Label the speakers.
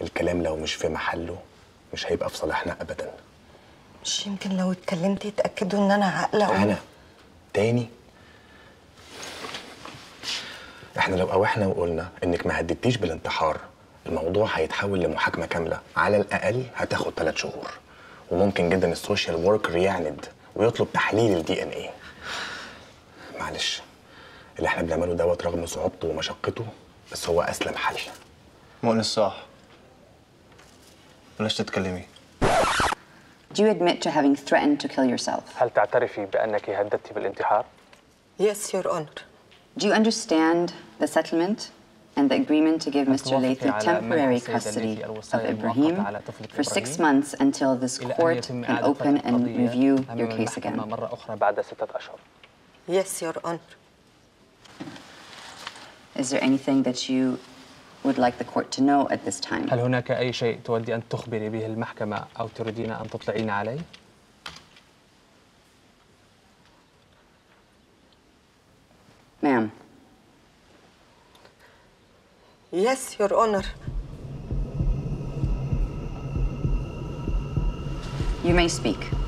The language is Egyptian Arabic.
Speaker 1: الكلام لو مش في محله مش هيبقى في صالحنا ابدا
Speaker 2: مش يمكن لو اتكلمت يتاكدوا ان انا عاقله و-
Speaker 1: انا تاني احنا لو اوحنا وقلنا انك ما هددتيش بالانتحار الموضوع هيتحول لمحاكمه كامله على الاقل هتاخد ثلاث شهور وممكن جدا السوشيال وركر يعند ويطلب تحليل الدي ان ايه معلش اللي احنا بنعمله دوت رغم صعوبته ومشقته بس هو اسلم حل
Speaker 3: مؤنس صح بلاش تتكلمي
Speaker 4: Do you admit to having threatened to kill yourself?
Speaker 5: هل تعترفي بأنك هددتي بالانتحار؟
Speaker 2: Yes, Your Honor.
Speaker 4: Do you understand the settlement and the agreement to give Mr.
Speaker 5: توافقي
Speaker 4: Lathy
Speaker 5: على منح
Speaker 4: temporary
Speaker 5: السيدة
Speaker 4: custody
Speaker 5: الليثي
Speaker 4: of
Speaker 5: الوصاية المؤقتة
Speaker 4: Ibrahim
Speaker 5: على طفلك
Speaker 4: for six
Speaker 5: إبراهيم
Speaker 4: months until this
Speaker 5: إلى أن
Speaker 4: court
Speaker 5: يتم
Speaker 4: can
Speaker 5: إعادة
Speaker 4: open
Speaker 5: فتح
Speaker 4: and
Speaker 5: القضية
Speaker 4: review
Speaker 5: أمام
Speaker 4: your case
Speaker 5: المحكمة
Speaker 4: again?
Speaker 5: مرة أخرى بعد ستة أشهر
Speaker 2: Yes, Your Honor.
Speaker 4: Is there anything that you would like the court to know at this time?
Speaker 5: هل هناك أي شيء تودي أن تخبري به المحكمة أو تريدين أن تطلعين عليه؟
Speaker 4: Ma'am,
Speaker 2: Yes, Your Honor.
Speaker 4: you may speak.